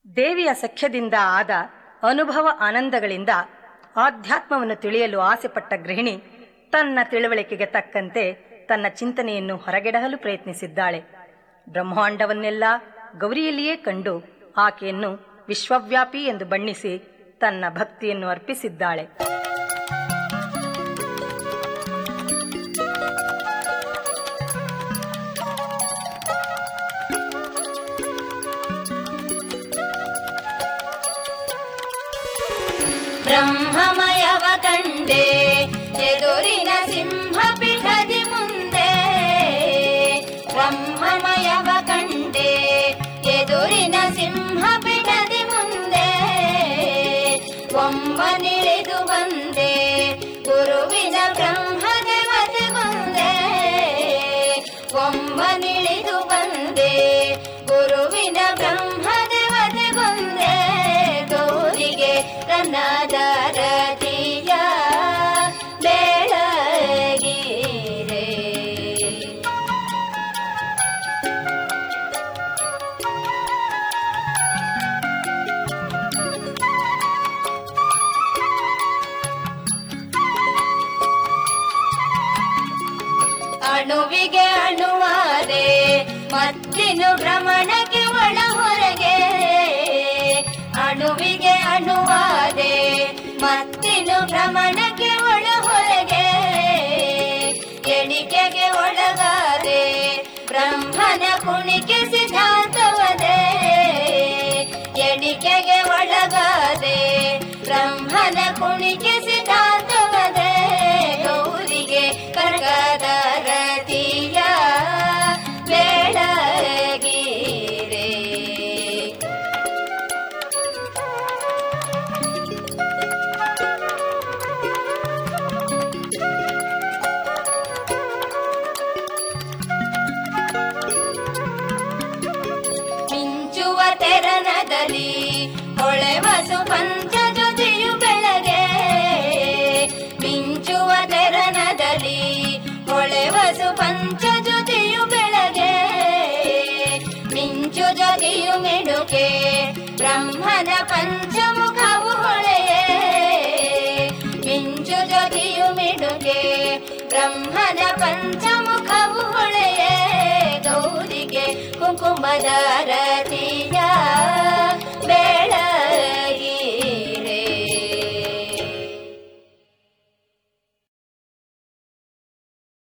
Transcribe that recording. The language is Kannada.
ದೇವಿಯ ಸಖ್ಯದಿಂದ ಆದ ಅನುಭವ ಆನಂದಗಳಿಂದ ಆಧ್ಯಾತ್ಮವನ್ನು ತಿಳಿಯಲು ಆಸೆಪಟ್ಟ ಗೃಹಿಣಿ ತನ್ನ ತಿಳುವಳಿಕೆಗೆ ತಕ್ಕಂತೆ ತನ್ನ ಚಿಂತನೆಯನ್ನು ಹೊರಗೆಡಹಲು ಪ್ರಯತ್ನಿಸಿದ್ದಾಳೆ ಬ್ರಹ್ಮಾಂಡವನ್ನೆಲ್ಲ ಗೌರಿಯಲ್ಲಿಯೇ ಕಂಡು ಆಕೆಯನ್ನು ವಿಶ್ವವ್ಯಾಪಿ ಎಂದು ಬಣ್ಣಿಸಿ ತನ್ನ ಭಕ್ತಿಯನ್ನು ಅರ್ಪಿಸಿದ್ದಾಳೆ ಬ್ರಹ್ಮಮಯವ ಕಂಡೆ ಎದುರಿನ ಸಿಂಹ ಪಿಠದಿ ಮುಂದೆ ಬ್ರಹ್ಮಮಯವ ಕಂಡೆ ಎದುರಿನ ಸಿಂಹ ಪಿಠದಿ ಮುಂದೆ ಒಮ್ಮನಿಳಿದು ಬಂದೆ ಗುರುವಿನ ಬ್ರಹ್ಮದೇವತೆ ಮುಂದೆ ಒಮ್ಮನಿಳಿದು ಬಂದೆ ಗುರುವಿನ ಬ್ರಹ್ಮದೇವತೆ ಬಂದೆ ಗೌರಿಗೆ ರನ್ನದಾರತಿಯ ಬೆಳಗಿರೆ ಅಣುವಿಗೆ ಅಣುವಾದೆ ಮತ್ತಿನು ಭ್ರಮಣಕ್ಕೆ ಒಳ ಹೊರಗೆ ಅಣುವಿಗೆ ಅಣುವಾದೆ ಮತ್ತಿನು ಭ್ರಮಣಕ್ಕೆ ಒಳ ಹೊರಗೆ ಎಣಿಕೆಗೆ ಒಳಗಾದೆ ಬ್ರಹ್ಮನ ಕುಣಿಕೆ ಸಿದ್ಧಾಂತವದೆ ಎಣಿಕೆಗೆ ಒಳಗಾದೆ ಬ್ರಹ್ಮನ ಕುಣಿಕೆ ಸಿದ್ಧಾಂತವದೆ ಗೌರಿಗೆ ಕರ್ಗದ ರತಿಯ ಬೆಳಗಿರೆ ಮಿಂಚುವ ತೆರನದಲ್ಲಿ ಹೊಳೆವಸು ಪಂಚಜೊತೆಯು ಬೆಳಗೆ ಮಿಂಚುವ ತೆರನದಲ್ಲಿ ಹೊಳೆವಸು ಪಂಚಜೊತೆಯು ಬೆಳಗೆ ಮಿಂಚು ಜೊತೆಯು ಮಿಡುಕೆ ಬ್ರಹ್ಮನ ಪಂಚಮುಖವು ಹೊಳೆಯೇ ಮಿಂಚು ಜೊತೆಯು ಮಿಡುಕೆ ಬ್ರಹ್ಮನ ಪಂಚಮುಖವು ಹೊಳೆಯೇ ಗೌರಿಗೆ ಕುಂಕುಮದ